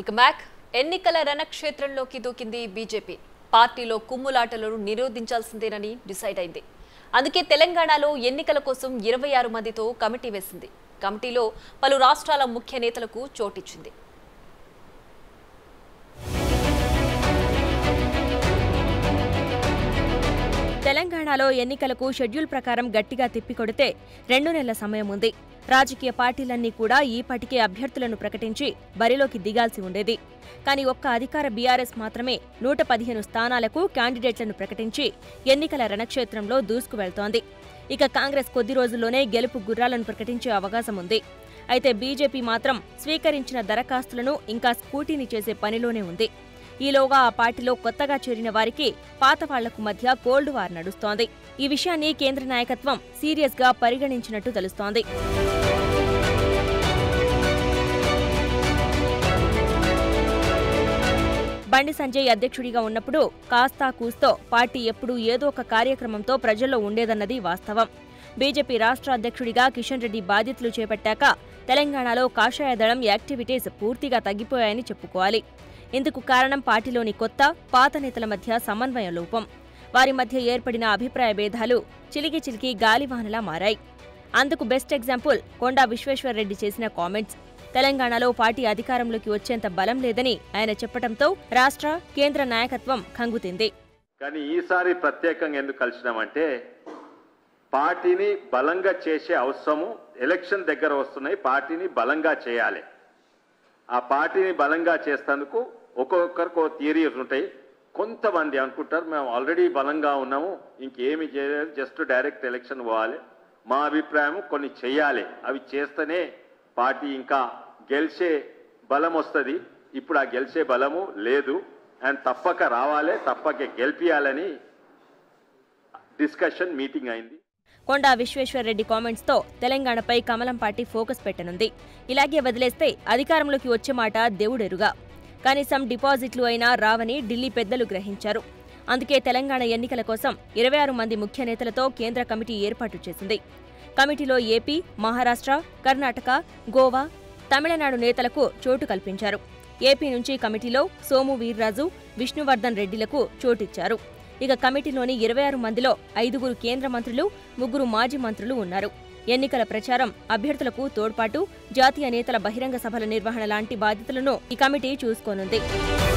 welcome back ఎన్నికల రణక్షేత్రంలోకి దూకింది BJP పార్టీలో కుమ్ములాటలను నిరోధించాల్సిందేనని decide అయింది అందుకే తెలంగాణలో ఎన్నికల కోసం ఇరవై ఆరు మందితో కమిటీ వేసింది కమిటీలో పలు రాష్ట్రాల ముఖ్య నేతలకు చోటిచ్చింది తెలంగాణలో ఎన్నికలకు షెడ్యూల్ ప్రకారం గట్టిగా తిప్పికొడితే రెండు నెలల సమయం ఉంది రాజకీయ పార్టీలన్నీ కూడా ఈపాటికే అభ్యర్థులను ప్రకటించి బరిలోకి దిగాల్సి ఉండేది కానీ ఒక్క అధికార బీఆర్ఎస్ మాత్రమే నూట పదిహేను స్థానాలకు క్యాండిడేట్లను ప్రకటించి ఎన్నికల రణక్షేత్రంలో దూసుకు వెళ్తోంది ఇక కాంగ్రెస్ కొద్ది రోజుల్లోనే గెలుపు గుర్రాలను ప్రకటించే అవకాశం ఉంది అయితే బీజేపీ మాత్రం స్వీకరించిన దరఖాస్తులను ఇంకా స్కూటీని చేసే పనిలోనే ఉంది ఈలోగా ఆ పార్టీలో కొత్తగా చేరిన వారికి పాత వాళ్లకు మధ్య కోల్డ్ వార్ నడుస్తోంది ఈ విషయాన్ని కేంద్ర నాయకత్వం సీరియస్ గా పరిగణించినట్టు తెలుస్తోంది బండి సంజయ్ అధ్యక్షుడిగా ఉన్నప్పుడు కాస్తా కూస్తో పార్టీ ఎప్పుడూ ఏదో ఒక కార్యక్రమంతో ప్రజల్లో ఉండేదన్నది వాస్తవం బీజేపీ రాష్ట్ర అధ్యక్షుడిగా కిషన్ రెడ్డి బాధ్యతలు చేపట్టాక తెలంగాణలో కాషాయ దళం యాక్టివిటీస్ పూర్తిగా తగ్గిపోయాయని చెప్పుకోవాలి ఇందుకు కారణం పార్టీలోని కొత్త పాత నేతల మధ్య సమన్వయ లోపం వారి మధ్య ఏర్పడిన అభిప్రాయ భేదాలు చిలికి చిలికి గాలివానలా మారాయి అందుకు బెస్ట్ ఎగ్జాంపుల్ కొండా విశ్వేశ్వర్రెడ్డి చేసిన కామెంట్స్ తెలంగాణలో పార్టీ అధికారంలోకి వచ్చేంత బలం లేదని ఆయన చెప్పడంతో రాష్ట్ర కేంద్ర నాయకత్వం కంగుతింది కానీ ఈసారి ప్రత్యేకంగా ఎందుకు కలిసినామంటే పార్టీని బలంగా చేసే అవసరము ఎలక్షన్ దగ్గర వస్తున్నాయి పార్టీని బలంగా చేయాలి ఆ పార్టీని బలంగా చేసేందుకు ఒక్కొక్కరికి ఒక థియరీస్ ఉంటాయి కొంతమంది అనుకుంటారు మేము ఆల్రెడీ బలంగా ఉన్నాము ఇంకేమి చేయలేదు జస్ట్ డైరెక్ట్ ఎలక్షన్ పోవాలి మా అభిప్రాయం కొన్ని చేయాలి అవి చేస్తేనే పార్టీ ఇంకా గెలిచే బలం వస్తుంది ఇప్పుడు ఆ గెలిచే బలము లేదు అండ్ తప్పక రావాలి తప్పక గెలిపియాలని డిస్కషన్ మీటింగ్ అయింది కొండా విశ్వేశ్వర్రెడ్డి కామెంట్స్తో తెలంగాణపై కమలం పార్టీ ఫోకస్ పెట్టనుంది ఇలాగే వదిలేస్తే అధికారంలోకి వచ్చే మాట దేవుడెరుగా కనీసం డిపాజిట్లు అయినా రావని ఢిల్లీ పెద్దలు గ్రహించారు అందుకే తెలంగాణ ఎన్నికల కోసం ఇరవై ఆరు మంది ముఖ్య నేతలతో కేంద్ర కమిటీ ఏర్పాటు చేసింది కమిటీలో ఏపీ మహారాష్ట్ర కర్ణాటక గోవా తమిళనాడు నేతలకు చోటు కల్పించారు ఏపీ నుంచి కమిటీలో సోము వీర్రాజు విష్ణువర్ధన్ రెడ్డిలకు చోటిచ్చారు ఇక కమిటీలోని ఇరవై ఆరు మందిలో ఐదుగురు కేంద్ర మంత్రులు ముగ్గురు మాజీ మంత్రులు ఉన్నారు ఎన్నికల ప్రచారం అభ్యర్థులకు తోడ్పాటు జాతీయ నేతల బహిరంగ సభల నిర్వహణ లాంటి బాధ్యతలను ఈ కమిటీ చూసుకోనుంది